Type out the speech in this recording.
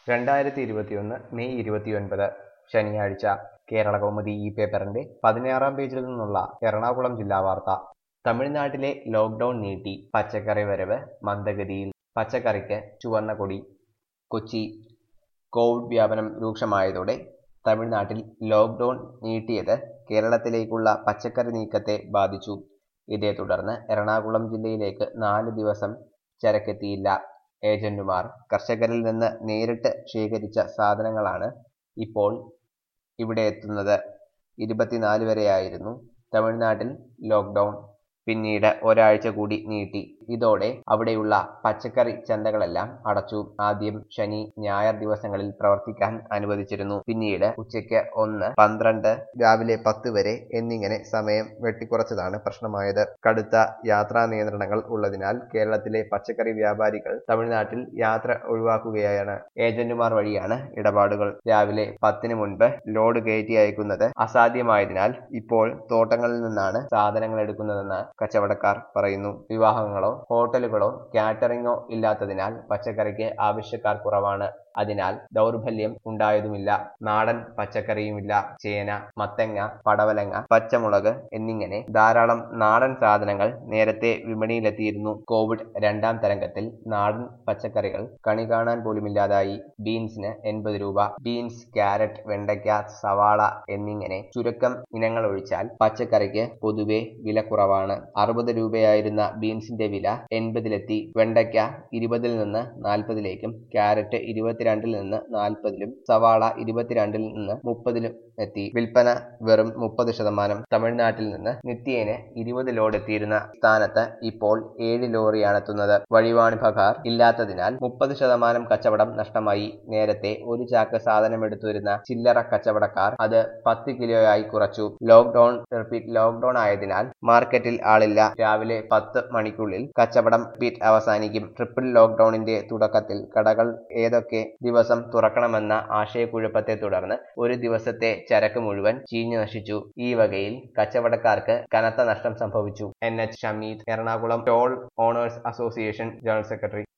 രണ്ടായിരത്തി ഇരുപത്തിയൊന്ന് മെയ് ഇരുപത്തിയൊൻപത് ശനിയാഴ്ച കേരള കൗമുദി ഈ പേപ്പറിന്റെ പതിനാറാം പേജിൽ നിന്നുള്ള എറണാകുളം ജില്ലാ വാർത്ത തമിഴ്നാട്ടിലെ ലോക്ക്ഡൌൺ നീട്ടി പച്ചക്കറി വരവ് മന്ദഗതിയിൽ പച്ചക്കറിക്ക് ചുവന്ന കൊടി കൊച്ചി കോവിഡ് വ്യാപനം രൂക്ഷമായതോടെ തമിഴ്നാട്ടിൽ ലോക്ക്ഡൌൺ നീട്ടിയത് കേരളത്തിലേക്കുള്ള പച്ചക്കറി നീക്കത്തെ ബാധിച്ചു ഇതേ തുടർന്ന് എറണാകുളം ജില്ലയിലേക്ക് നാല് ദിവസം ചരക്കെത്തിയില്ല ഏജന്റുമാർ കർഷകരിൽ നിന്ന് നേരിട്ട് ശേഖരിച്ച സാധനങ്ങളാണ് ഇപ്പോൾ ഇവിടെ എത്തുന്നത് ഇരുപത്തിനാല് വരെയായിരുന്നു തമിഴ്നാട്ടിൽ ലോക്ക്ഡൌൺ പിന്നീട് ഒരാഴ്ച കൂടി നീട്ടി ഇതോടെ അവിടെയുള്ള പച്ചക്കറി ചന്തകളെല്ലാം അടച്ചു ആദ്യം ശനി ഞായർ ദിവസങ്ങളിൽ പ്രവർത്തിക്കാൻ അനുവദിച്ചിരുന്നു പിന്നീട് ഉച്ചയ്ക്ക് ഒന്ന് പന്ത്രണ്ട് രാവിലെ പത്ത് വരെ എന്നിങ്ങനെ സമയം വെട്ടിക്കുറച്ചതാണ് പ്രശ്നമായത് കടുത്ത യാത്രാ നിയന്ത്രണങ്ങൾ ഉള്ളതിനാൽ കേരളത്തിലെ പച്ചക്കറി വ്യാപാരികൾ തമിഴ്നാട്ടിൽ യാത്ര ഒഴിവാക്കുകയാണ് ഏജന്റുമാർ വഴിയാണ് ഇടപാടുകൾ രാവിലെ പത്തിന് മുൻപ് ലോഡ് കയറ്റി അയക്കുന്നത് അസാധ്യമായതിനാൽ ഇപ്പോൾ തോട്ടങ്ങളിൽ നിന്നാണ് സാധനങ്ങൾ എടുക്കുന്നതെന്ന് കച്ചവടക്കാർ പറയുന്നു വിവാഹങ്ങളോ ഹോട്ടലുകളോ കാറ്ററിംഗോ ഇല്ലാത്തതിനാൽ പച്ചക്കറിക്ക് ആവശ്യക്കാർ കുറവാണ് അതിനാൽ ദൗർബല്യം ഉണ്ടായതുമില്ല നാടൻ പച്ചക്കറിയുമില്ല ചേന മത്തങ്ങ പടവലങ്ങ പച്ചമുളക് എന്നിങ്ങനെ ധാരാളം നാടൻ സാധനങ്ങൾ നേരത്തെ വിപണിയിലെത്തിയിരുന്നു കോവിഡ് രണ്ടാം തരംഗത്തിൽ നാടൻ പച്ചക്കറികൾ കണി കാണാൻ പോലുമില്ലാതായി ബീൻസിന് എൺപത് രൂപ ബീൻസ് ക്യാരറ്റ് വെണ്ടയ്ക്ക സവാള എന്നിങ്ങനെ ചുരുക്കം ഇനങ്ങൾ ഒഴിച്ചാൽ പച്ചക്കറിക്ക് പൊതുവെ വില കുറവാണ് അറുപത് രൂപയായിരുന്ന ബീൻസിന്റെ വില എൺപതിലെത്തി വെണ്ടയ്ക്ക ഇരുപതിൽ നിന്ന് നാൽപ്പതിലേക്കും ക്യാരറ്റ് ഇരുപത്തിരണ്ടിൽ നിന്ന് നാൽപ്പതിലും സവാള ഇരുപത്തിരണ്ടിൽ നിന്ന് മുപ്പതിലും എത്തി വിൽപ്പന വെറും മുപ്പത് ശതമാനം തമിഴ്നാട്ടിൽ നിന്ന് നിത്യേന ഇരുപത് ലോഡ് എത്തിയിരുന്ന സ്ഥാനത്ത് ഇപ്പോൾ ഏഴ് ലോറിയാണ് എത്തുന്നത് വഴിവാണിഭക്കാർ ഇല്ലാത്തതിനാൽ മുപ്പത് ശതമാനം കച്ചവടം നഷ്ടമായി നേരത്തെ ഒരു ചാക്ക് സാധനം എടുത്തുവരുന്ന ചില്ലറ കച്ചവടക്കാർ അത് പത്ത് കിലോയായി കുറച്ചു ലോക്ക്ഡൌൺ റിപ്പീറ്റ് ലോക്ക്ഡൌൺ ആയതിനാൽ മാർക്കറ്റിൽ ആളില്ല രാവിലെ പത്ത് മണിക്കുള്ളിൽ കച്ചവടം റിപ്പീറ്റ് അവസാനിക്കും ട്രിപ്പിൾ ലോക്ക്ഡൌണിന്റെ തുടക്കത്തിൽ കടകൾ ഏതൊക്കെ ദിവസം തുറക്കണമെന്ന ആശയക്കുഴപ്പത്തെ തുടർന്ന് ഒരു ദിവസത്തെ ചരക്ക് മുഴുവൻ ചീഞ്ഞു നശിച്ചു ഈ വകയിൽ കച്ചവടക്കാർക്ക് കനത്ത നഷ്ടം സംഭവിച്ചു N H Shameed Ernakulam toll owners association general secretary